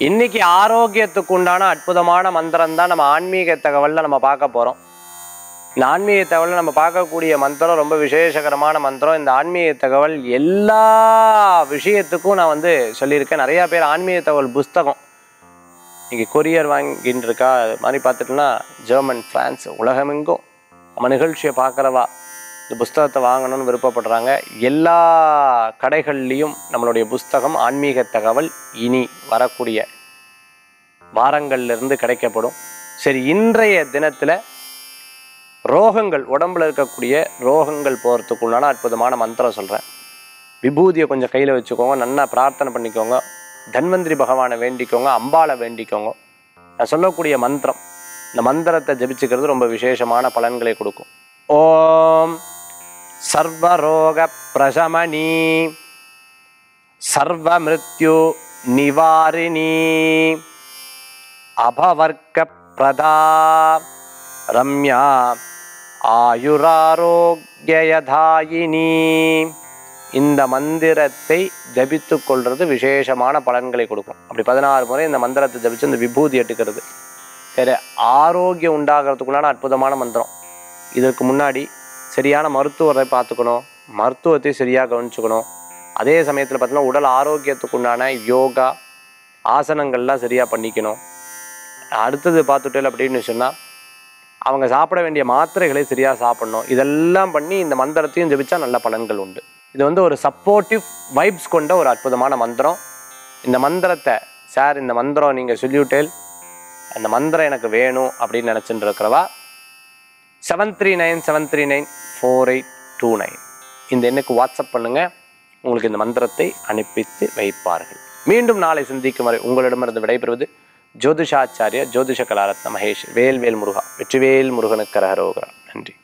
இன்னைக்கு ஆரோக்கியத்துக்கு உண்டான அற்புதமான மந்திரம் தான் நம்ம ஆன்மீக தகவலில் நம்ம பார்க்க போகிறோம் இந்த ஆன்மீக தகவலில் நம்ம பார்க்கக்கூடிய மந்திரம் ரொம்ப விசேஷகரமான மந்திரம் இந்த ஆன்மீக தகவல் எல்லா விஷயத்துக்கும் நான் வந்து சொல்லியிருக்கேன் நிறையா பேர் ஆன்மீக தகவல் புஸ்தகம் இங்கே கொரியர் வாங்கின்னு இருக்கா அது மாதிரி பார்த்துட்டோம்னா ஜெர்மன் ஃப்ரான்ஸ் உலகமெங்கும் நம்ம நிகழ்ச்சியை பார்க்குறவா இந்த புஸ்தகத்தை வாங்கணும்னு விருப்பப்படுறாங்க எல்லா கடைகள்லேயும் நம்மளுடைய புஸ்தகம் ஆன்மீக தகவல் இனி வரக்கூடிய வாரங்கள்லேருந்து கிடைக்கப்படும் சரி இன்றைய தினத்தில் ரோகங்கள் உடம்புல இருக்கக்கூடிய ரோகங்கள் போகிறதுக்குள்ளான அற்புதமான மந்திரம் சொல்கிறேன் விபூதியை கொஞ்சம் கையில் வச்சுக்கோங்க நல்லா பிரார்த்தனை பண்ணிக்கோங்க தன்வந்திரி பகவானை வேண்டிக்கோங்க அம்பாளை வேண்டிக்கோங்க நான் சொல்லக்கூடிய மந்திரம் இந்த மந்திரத்தை ஜபிச்சுக்கிறது ரொம்ப விசேஷமான பலன்களை கொடுக்கும் ஓம் சர்வரோக பிரசமணி சர்வ மிருத்யு நிவாரிணி அபவர்க்க பிரதா ரம்யா ஆயுராரோக்கியதாயினி இந்த மந்திரத்தை ஜபித்து கொள்வது விசேஷமான பலன்களை கொடுக்கும் அப்படி பதினாறு முறை இந்த மந்திரத்தை ஜபிச்சு இந்த விபூதி எடுக்கிறது சரி ஆரோக்கியம் உண்டாகிறதுக்குள்ளான அற்புதமான மந்திரம் இதற்கு முன்னாடி சரியான மருத்துவரை பார்த்துக்கணும் மருத்துவத்தை சரியாக கவனிச்சுக்கணும் அதே சமயத்தில் பார்த்தீங்கன்னா உடல் ஆரோக்கியத்துக்கு உண்டான யோகா ஆசனங்கள்லாம் சரியாக பண்ணிக்கணும் அடுத்தது பார்த்துட்டேன் அப்படின்னு சொன்னால் அவங்க சாப்பிட வேண்டிய மாத்திரைகளை சரியாக சாப்பிடணும் இதெல்லாம் பண்ணி இந்த மந்திரத்தையும் ஜெபிச்சா நல்ல பலன்கள் உண்டு இது வந்து ஒரு சப்போர்ட்டிவ் வைப்ஸ் கொண்ட ஒரு அற்புதமான மந்திரம் இந்த மந்திரத்தை சார் இந்த மந்திரம் நீங்கள் சொல்லிவிட்டேல் அந்த மந்திரம் எனக்கு வேணும் அப்படின்னு நினச்சிட்டு இருக்கிறவா seven three nine seven three nine four eight two nine இந்த எண்ணுக்கு வாட்ஸ்அப் பண்ணுங்கள் உங்களுக்கு இந்த மந்திரத்தை அனுப்பித்து வைப்பார்கள் மீண்டும் நாளை சந்திக்கும் வரை உங்களிடமிருந்து விடைபெறுவது ஜோதிஷாச்சாரிய ஜோதிஷ கலாரத்ன மகேஷ் வேல்வேல் முருகா வெற்றிவேல் முருகனுக்கு கரகரோகரா நன்றி